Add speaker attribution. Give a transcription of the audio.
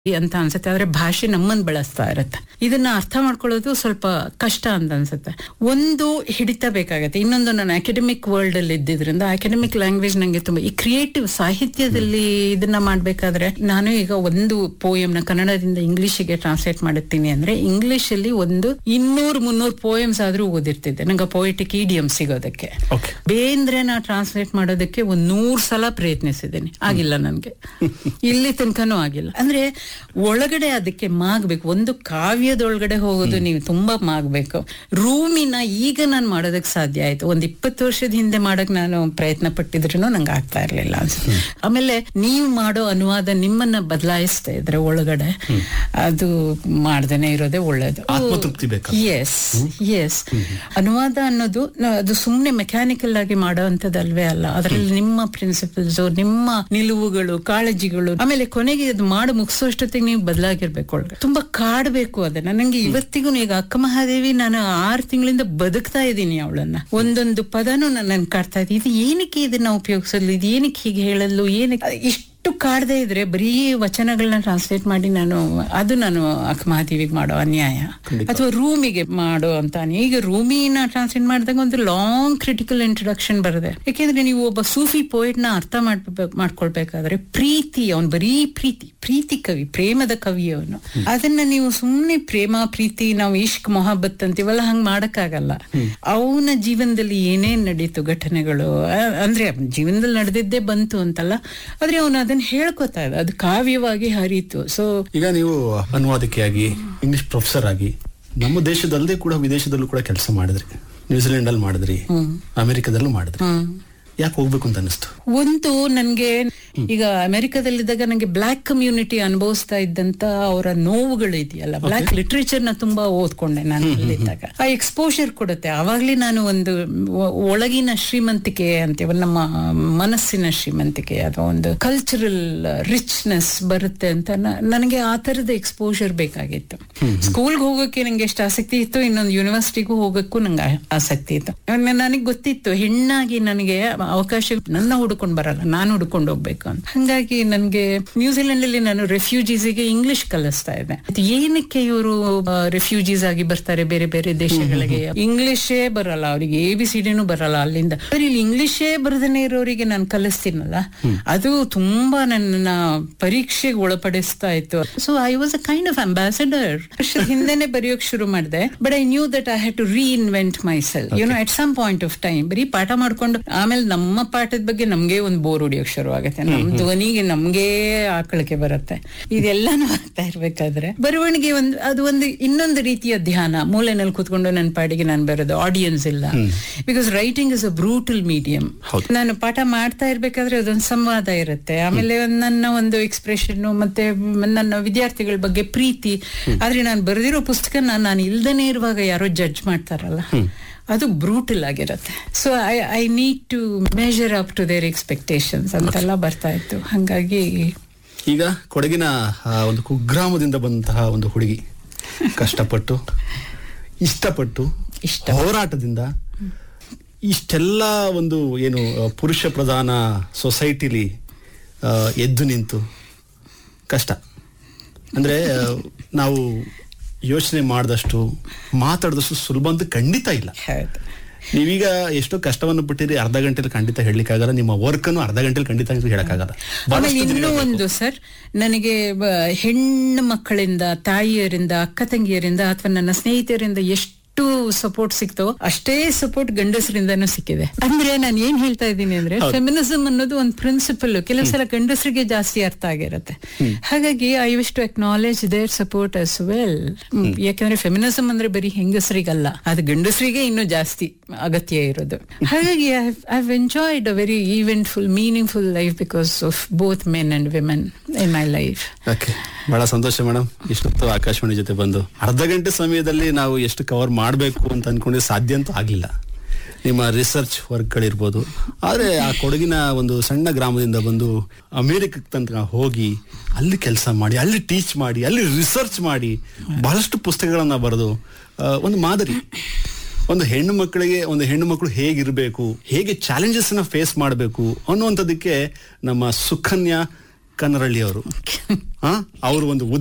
Speaker 1: ಅಂತ ಅನ್ಸುತ್ತೆ ಆದ್ರೆ ಭಾಷೆ ನಮ್ಮನ್ನ ಬೆಳೆಸ್ತಾ ಇರುತ್ತೆ ಇದನ್ನ ಅರ್ಥ ಮಾಡ್ಕೊಳ್ಳೋದು ಸ್ವಲ್ಪ ಕಷ್ಟ ಅಂತ ಅನ್ಸುತ್ತೆ ಒಂದು ಹಿಡಿತ ಬೇಕಾಗತ್ತೆ ಇನ್ನೊಂದು ನಾನು ಅಕಾಡೆಮಿಕ್ ವರ್ಲ್ಡ್ ಅಲ್ಲಿ ಇದ್ದಿದ್ರಿಂದ ಅಕಾಡೆಮಿಕ್ ಲ್ಯಾಂಗ್ವೇಜ್ ನಂಗೆ ತುಂಬಾ ಈ ಕ್ರಿಯೇಟಿವ್ ಸಾಹಿತ್ಯದಲ್ಲಿ ಇದನ್ನ ಮಾಡ್ಬೇಕಾದ್ರೆ ನಾನು ಈಗ ಒಂದು ಪೋಯಮ್ ನ ಕನ್ನಡದಿಂದ ಇಂಗ್ಲಿಷಿಗೆ ಟ್ರಾನ್ಸ್ಲೇಟ್ ಮಾಡುತ್ತೀನಿ ಅಂದ್ರೆ ಇಂಗ್ಲಿಷ್ ಅಲ್ಲಿ ಒಂದು ಇನ್ನೂರ್ ಮುನ್ನೂರ್ ಪೋಯಮ್ಸ್ ಆದ್ರೂ ಓದಿರ್ತಿದ್ದೆ ನಂಗೆ ಪೊಯಿಟಿಕ್ ಇಡಿಯಂ ಸಿಗೋದಕ್ಕೆ
Speaker 2: ಓಕೆ
Speaker 1: ಬೇಂದ್ರೆ ನಾ ಟ್ರಾನ್ಸ್ಲೇಟ್ ಮಾಡೋದಕ್ಕೆ ಒಂದ್ ನೂರ್ ಸಲ ಪ್ರಯತ್ನಿಸಿದ್ದೀನಿ ಆಗಿಲ್ಲ ನನ್ಗೆ ಇಲ್ಲಿ ತನಕನೂ ಆಗಿಲ್ಲ ಅಂದ್ರೆ ಒಳಗಡೆ ಅದಕ್ಕೆ ಮಾಗ್ಬೇಕು ಒಂದು ಕಾವ್ಯದೊಳಗಡೆ ಹೋಗೋದು ನೀವು ತುಂಬಾ ಮಾಗ್ಬೇಕು ರೂಮಿನ ಈಗ ನಾನು ಮಾಡೋದಕ್ಕೆ ಸಾಧ್ಯ ಆಯ್ತು ಒಂದ್ ಇಪ್ಪತ್ತು ವರ್ಷದ ಹಿಂದೆ ಮಾಡಕ್ ನಾನು ಪ್ರಯತ್ನ ಪಟ್ಟಿದ್ರು ನಂಗೆ ಆಗ್ತಾ ಇರ್ಲಿಲ್ಲ ಅನ್ಸುತ್ತೆ ಆಮೇಲೆ ನೀವು ಮಾಡೋ ಅನುವಾದ ನಿಮ್ಮನ್ನ ಬದಲಾಯಿಸ್ತಾ ಇದ್ರೆ ಒಳಗಡೆ ಅದು ಮಾಡ್ದೇನೆ ಇರೋದೇ ಒಳ್ಳೇದು
Speaker 2: ಆತ್ಮತೃಪ್ತಿ ಬೇಕಾ
Speaker 1: ಎಸ್ ಎಸ್ ಅನುವಾದ ಅನ್ನೋದು ನ- ಅದು ಸುಮ್ನೆ ಮೆಕ್ಯಾನಿಕಲ್ ಆಗಿ ಮಾಡೋ ಅಂತದಲ್ವೇ ಅಲ್ಲ ಅದರಲ್ಲಿ ನಿಮ್ಮ ಪ್ರಿನ್ಸಿಪಲ್ಸ್ ನಿಮ್ಮ ನಿಲುವುಗಳು ಕಾಳಜಿಗಳು ಆಮೇಲೆ ಕೊನೆಗೆ ಅದು ಮಾಡಿ ಮುಗಿಸೋಷ್ಟೊತ್ತಿಗೆ ನೀವು ಬದಲಾಗಿರ್ಬೇಕು ಒಳಗೆ ತುಂಬಾ ಕಾಡ್ಬೇಕು ಅದನ್ನ ನಂಗೆ ಇವತ್ತಿಗೂ ಈಗ ಅಕ್ಕ ಮಹಾದೇವಿ ನಾನು ಆರು ತಿಂಗಳಿಂದ ಬದುಕ್ತಾ ಇದ್ದೀನಿ ಅವಳನ್ನ ಒಂದೊಂದು ಪದನೂ ನನ್ನ ಕಾಡ್ತಾ ಇದೆ ಇದು ಏನಕ್ಕೆ ಇದನ್ನ ಉಪಯೋಗಿಸಲು ಇದು ಏನಕ್ಕೆ ಹೀಗೆ ಹೇಳಲು ಏನಕ್ಕೆ ಇಷ್ಟು ಕಾಡದೆ ಇದ್ರೆ ಬರೀ ವಚನಗಳನ್ನ ಟ್ರಾನ್ಸ್ಲೇಟ್ ಮಾಡಿ ನಾನು ಅದು ನಾನು ಅಕ್ಕ ಮಹಾದೇವಿಗೆ ಮಾಡೋ ಅನ್ಯಾಯ ಅಥವಾ ರೂಮಿಗೆ ಮಾಡೋ ಅಂತ ಈಗ ರೂಮಿನ ಟ್ರಾನ್ಸ್ಲೇಟ್ ಮಾಡಿದಾಗ ಒಂದು ಲಾಂಗ್ ಕ್ರಿಟಿಕಲ್ ಇಂಟ್ರೊಡಕ್ಷನ್ ಬರುತ್ತೆ ಯಾಕೆಂದ್ರೆ ನೀವು ಒಬ್ಬ ಸೂಫಿ ಪೋಯಿಟ್ ನ ಅರ್ಥ ಮಾಡ್ಬೇಕು ಮಾಡ್ಕೊಳ್ಬೇಕಾದ್ರೆ ಪ್ರೀತಿ ಅವನ್ ಬರೀ ಪ್ರೀತಿ ಪ್ರೀತಿ ಕವಿ ಪ್ರೇಮದ ಕವಿ ಅವನು ಅದನ್ನ ನೀವು ಸುಮ್ನೆ ಪ್ರೇಮ ಪ್ರೀತಿ ನಾವು ಇಷ್ಕ್ ಮೊಹಬ್ಬತ್ ಅಂತೀವಲ್ಲ ಹಂಗ್ ಮಾಡಕ್ಕಾಗಲ್ಲ ಅವನ ಜೀವನದಲ್ಲಿ ಏನೇನ್ ನಡೀತು ಘಟನೆಗಳು ಆ- ಅಂದ್ರೆ ಅವ್ನ್ ಜೀವನದಲ್ಲಿ ನಡೆದಿದ್ದೇ ಬಂತು ಅಂತಲ್ಲ ಆದ್ರೆ ಅವನು ಅದನ್ನ ಹೇಳ್ಕೊತಾ ಇದ್ದ ಅದು ಕಾವ್ಯವಾಗಿ ಹರಿತು ಸೊ
Speaker 2: ಈಗ ನೀವು ಅನುವಾದಕಿಯಾಗಿ ಇಂಗ್ಲಿಷ್ ಪ್ರೊಫೆಸರ್ ಆಗಿ ನಮ್ಮ ದೇಶದಲ್ಲದೆ ಕೂಡ ವಿದೇಶದಲ್ಲೂ ಕೂಡ ಕೆಲಸ ಮಾಡಿದ್ರಿ ನ್ಯೂಜಿಲೆಂಡ್ ಅಲ್ಲಿ ಮಾಡಿದ್ರಿ ಅಮೆರಿಕದಲ್ಲೂ ಮಾಡಿದ್ರಿ ಯಾಕೆ ಹೋಗ್ಬೇಕು ಅಂತ ಅನಿಸ್ತು
Speaker 1: ಒಂದು ನನ್ಗೆ ಈಗ ಅಮೆರಿಕದಲ್ಲಿದ್ದಾಗ ನಂಗೆ ಬ್ಲಾಕ್ ಕಮ್ಯುನಿಟಿ ಅನುಭವಿಸ್ತಾ ಇದ್ದಂತ ಅವರ ನೋವುಗಳು ಇದೆಯಲ್ಲ ಬ್ಲಾಕ್ ಲಿಟ್ರೇಚರ್ ನ ತುಂಬಾ ಓದ್ಕೊಂಡೆ ನಾನು ಅಲ್ಲಿದ್ದಾಗ ಆ ಎಕ್ಸ್ಪೋಷರ್ ಕೊಡುತ್ತೆ ಅವಾಗ್ಲೇ ನಾನು ಒಂದು ಒ- ಒಳಗಿನ ಶ್ರೀಮಂತಿಕೆ ಅಂತೀವ ನಮ್ಮ ಮನಸ್ಸಿನ ಶ್ರೀಮಂತಿಕೆ ಅಥವಾ ಒಂದು ಕಲ್ಚರಲ್ ರಿಚ್ನೆಸ್ ಬರುತ್ತೆ ಅಂತ ನ- ನನಗೆ ಆ ತರದ ಎಕ್ಸ್ಪೋಷರ್ ಬೇಕಾಗಿತ್ತು ಸ್ಕೂಲ್ಗೆ ಹೋಗೋಕೆ ನಂಗೆ ಎಷ್ಟು ಆಸಕ್ತಿ ಇತ್ತು ಇನ್ನೊಂದು ಯೂನಿವರ್ಸಿಟಿಗೂ ಹೋಗಕ್ಕೂ ನಂಗೆ ಆ- ಆಸಕ್ತಿ ಇತ್ತು ನನಗೆ ಗೊತ್ತಿತ್ತು ಹೆಣ್ಣಾಗಿ ನನಗೆ ಅವಕಾಶ ನನ್ನ ಹುಡ್ಕೊಂಡ್ ಬರಲ್ಲ ನಾನು ಹುಡ್ಕೊಂಡು ಹೋಗ್ಬೇಕು ಅಂತ ಹಂಗಾಗಿ ನನ್ಗೆ ನ್ಯೂಜಿಲೆಂಡ್ ಅಲ್ಲಿ ನಾನು ರೆಫ್ಯೂಜೀಸ್ಗೆ ಇಂಗ್ಲಿಷ್ ಕಲಿಸ್ತಾ ಇದ್ದೆ ಅದು ಏನಕ್ಕೆ ಇವರು ರೆಫ್ಯೂಜೀಸ್ ಆಗಿ ಬರ್ತಾರೆ ಬೇರೆ ಬೇರೆ ದೇಶಗಳಿಗೆ ಇಂಗ್ಲಿಷೇ ಬರಲ್ಲ ಅವರಿಗೆ ಎ ಬಿ ಸಿ ಡಿನೂ ಬರಲ್ಲ ಅಲ್ಲಿಂದ ಆದ್ರೆ ಇಲ್ಲಿ ಇಂಗ್ಲಿಷೇ ಬರದೇನೆ ಇರೋರಿಗೆ ನಾನು ಕಲಿಸ್ತೀನಲ್ಲ ಅದು ತುಂಬಾ ನನ್ನ ಪರೀಕ್ಷೆಗೆ ಒಳಪಡಿಸ್ತಾ ಇತ್ತು so I was a kind of ambassador ವರ್ಷದ ಹಿಂದೆನೆ ಬರೆಯೋಕ್ ಶುರು ಮಾಡಿದೆ but I knew that I had to reinvent my self you know at some point of time ಬರೀ ಪಾಠ ಮಾಡ್ಕೊಂಡು ಆಮೇಲೆ ನಮ್ಮ ಪಾಠದ ಬಗ್ಗೆ ನಮ್ಗೆ ಒಂದು ಬೋರ್ ಹೊಡಿಯೋಕ್ ಶುರು ಆಗುತ್ತೆ ನಮ್ ಧ್ವನಿಗೆ ನಮ್ಗೆ ಆಕಳಿಕೆ ಬರುತ್ತೆ ಇದೆಲ್ಲಾನು ಆಗ್ತಾ ಇರ್ಬೇಕಾದ್ರೆ ಬರವಣಿಗೆ ಒಂದು ಅದು ಒಂದು ಇನ್ನೊಂದು ರೀತಿಯ ಧ್ಯಾನ ಮೂಲೆನಲ್ಲಿ ಕೂತ್ಕೊಂಡು ನನ್ನ ಪಾಡಿಗೆ ನಾನು ಬರೋದು ಆಡಿಯನ್ಸ್ ಇಲ್ಲ because writing is a brutal medium
Speaker 2: ಹೌದು.
Speaker 1: ನಾನು ಪಾಠ ಮಾಡ್ತಾ ಇರ್ಬೇಕಾದ್ರೆ ಅದೊಂದು ಸಂವಾದ ಇರುತ್ತೆ ಆಮೇಲೆ ಒಂದ್ ನನ್ನ ಒಂದು ಎಕ್ಸ್ಪ್ರೆಷನ್ ಮತ್ತೆ ನನ್ನ ವಿದ್ಯಾರ್ಥಿಗಳ ಬಗ್ಗೆ ಪ್ರೀತಿ ಆದ್ರೆ ನಾನು ಬರೆದಿರೋ ಪುಸ್ತಕನ ನಾನು ಇಲ್ದನೇ ಇರುವಾಗ ಯಾರೋ ಜಡ್ಜ್ ಮಾಡ್ತಾರಲ್ಲ ಅದು ಬ್ರೂಟಲ್ ಆಗಿರುತ್ತೆ so I I need to measure up to their expectations ಅಂತೆಲ್ಲ ಬರ್ತಾ ಇತ್ತು ಹಂಗಾಗಿ
Speaker 2: ಈಗ ಕೊಡಗಿನ ಆ, ಒಂದು ಕುಗ್ರಾಮದಿಂದ ಬಂದಂತಹ ಒಂದು ಹುಡುಗಿ ಕಷ್ಟಪಟ್ಟು ಇಷ್ಟಪಟ್ಟು
Speaker 1: ಇಷ್ಟ.
Speaker 2: ಹೋರಾಟದಿಂದ ಇಷ್ಟೆಲ್ಲ ಒಂದು ಏನು ಆ, ಪುರುಷ ಪ್ರಧಾನ ಸೊಸೈಟಿಲಿ ಆ, ಎದ್ದು ನಿಂತು ಕಷ್ಟ ಅಂದ್ರೆ ಆ, ನಾವು ಯೋಚನೆ ಮಾಡಿದಷ್ಟು ಮಾತಾಡಿದಷ್ಟು ಸುಲಭ ಅಂತ ಖಂಡಿತ ಇಲ್ಲ
Speaker 1: ಹೌದು
Speaker 2: ನೀವೀಗ ಎಷ್ಟೋ ಕಷ್ಟವನ್ನು ಬಿಟ್ಟಿರಿ ಅರ್ಧ ಗಂಟೆಲಿ ಖಂಡಿತ ಹೇಳಲಿಕ್ಕಾಗಲ್ಲ ನಿಮ್ಮ ವರ್ಕ್ ಅನ್ನು ಅರ್ಧ ಗಂಟೆಲಿ ಖಂಡಿತ ಹೇಳಕ್ಕಾಗಲ್ಲ
Speaker 1: ಆಮೇಲೆ ಇನ್ನೂ ಒಂದು ಸರ್ ನನಗೆ ಬ- ಹೆಣ್ಣು ಮಕ್ಕಳಿಂದ ತಾಯಿಯರಿಂದ ಅಕ್ಕ ತಂಗಿಯರಿಂದ ಅಥವಾ ನನ್ನ ಸ್ನೇಹಿತರಿಂದ ಎಷ್ಟು ಸಪೋರ್ಟ್ ಸಿಕ್ತೋ ಅಷ್ಟೇ ಸಪೋರ್ಟ್ ಗಂಡಸರಿಂದನೂ ಸಿಕ್ಕಿದೆ ಅಂದ್ರೆ ನಾನು ಏನ್ ಹೇಳ್ತಾ ಇದ್ದೀನಿ ಅಂದ್ರೆ ಫೆಮಿನಿಸಮ್ ಅನ್ನೋದು ಒಂದು ಪ್ರಿನ್ಸಿಪಲ್ ಕೆಲವು ಸಲ ಗಂಡಸರಿಗೆ ಜಾಸ್ತಿ ಅರ್ಥ ಆಗಿರುತ್ತೆ ಹಾಗಾಗಿ I wish to acknowledge their support as well ಯಾಕಂದ್ರೆ ಫೆಮಿನಿಸಮ್ ಅಂದ್ರೆ ಬರೀ ಹೆಂಗಸರಿಗಲ್ಲ ಅದು ಗಂಡಸರಿಗೆ ಇನ್ನೂ ಜಾಸ್ತಿ ಅಗತ್ಯ ಇರೋದು ಹಾಗಾಗಿ I enjoyed a very eventful meaningful life because of both men and women in my life
Speaker 2: okay ಬಹಳ ಸಂತೋಷ ಮೇಡಮ್ ಇಷ್ಟೊತ್ತು ಆಕಾಶವಾಣಿ ಜೊತೆ ಬಂದು ಅರ್ಧ ಗಂಟೆ ಸಮಯದಲ್ಲಿ ನಾವು ಎಷ್ಟು ಕವರ್ ಮಾಡಬೇಕು ಅಂತ ಅನ್ಕೊಂಡಿದ್ರೆ ಸಾಧ್ಯ ಅಂತೂ ಆಗಲಿಲ್ಲ ನಿಮ್ಮ ರಿಸರ್ಚ್ ವರ್ಕ್ಗಳಿರ್ಬೋದು ಆದರೆ ಆ ಕೊಡಗಿನ ಒಂದು ಸಣ್ಣ ಗ್ರಾಮದಿಂದ ಬಂದು ಅಮೇರಿಕಕ್ಕೆ ತನಕ ಹೋಗಿ ಅಲ್ಲಿ ಕೆಲಸ ಮಾಡಿ ಅಲ್ಲಿ ಟೀಚ್ ಮಾಡಿ ಅಲ್ಲಿ ರಿಸರ್ಚ್ ಮಾಡಿ ಬಹಳಷ್ಟು ಪುಸ್ತಕಗಳನ್ನು ಬರೆದು ಆ, ಒಂದು ಮಾದರಿ ಒಂದು ಹೆಣ್ಣು ಮಕ್ಕಳಿಗೆ ಒಂದು ಹೆಣ್ಣು ಮಕ್ಕಳು ಹೇಗಿರಬೇಕು ಹೇಗೆ ಚಾಲೆಂಜಸ್ ನ ಫೇಸ್ ಮಾಡಬೇಕು ಅನ್ನುವಂಥದ್ದಕ್ಕೆ ನಮ್ಮ ಸುಕನ್ಯಾ ಚಿಕ್ಕನರಳ್ಳಿ ಅವರು ಅವರು ಒಂದು